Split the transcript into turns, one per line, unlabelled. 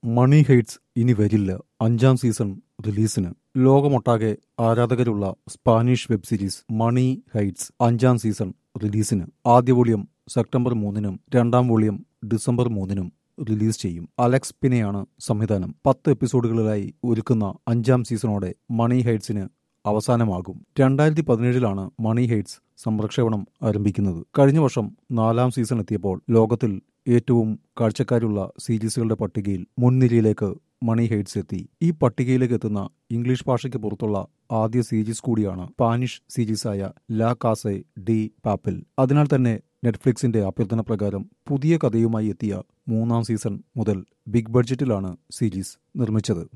മണി hates ഇനി വരില്ല അഞ്ചാം സീസൺ റിലീസിന് ലോകമൊട്ടാകെ ആരാധകരുള്ള സ്പാനിഷ് വെബ് സീരീസ് മണി ഹൈറ്റ്സ് അഞ്ചാം സീസൺ റിലീസിന് ആദ്യ വോളിയം സെപ്റ്റംബർ മൂന്നിനും രണ്ടാം വോളിയം ഡിസംബർ മൂന്നിനും റിലീസ് ചെയ്യും അലക്സ് പിനെയാണ് സംവിധാനം പത്ത് എപ്പിസോഡുകളിലായി ഒരുക്കുന്ന അഞ്ചാം സീസണോടെ മണി ഹൈറ്റ്സിന് അവസാനമാകും രണ്ടായിരത്തി പതിനേഴിലാണ് മണി ഹൈറ്റ്സ് സംപ്രക്ഷേപണം ആരംഭിക്കുന്നത് കഴിഞ്ഞ വർഷം നാലാം സീസൺ എത്തിയപ്പോൾ ലോകത്തിൽ ഏറ്റവും കാഴ്ചക്കാരുള്ള സീരീസുകളുടെ പട്ടികയിൽ മുൻനിരയിലേക്ക് മണി ഹൈറ്റ്സ് എത്തി ഈ പട്ടികയിലേക്ക് എത്തുന്ന ഇംഗ്ലീഷ് ഭാഷയ്ക്ക് പുറത്തുള്ള ആദ്യ സീരീസ് കൂടിയാണ് സ്പാനിഷ് സീരീസായ ലാ കാസെ ഡി പാപ്പിൽ അതിനാൽ തന്നെ നെറ്റ്ഫ്ലിക്സിന്റെ അഭ്യർത്ഥന പ്രകാരം പുതിയ കഥയുമായി എത്തിയ മൂന്നാം സീസൺ മുതൽ ബിഗ് ബഡ്ജറ്റിലാണ് സീരീസ് നിർമ്മിച്ചത്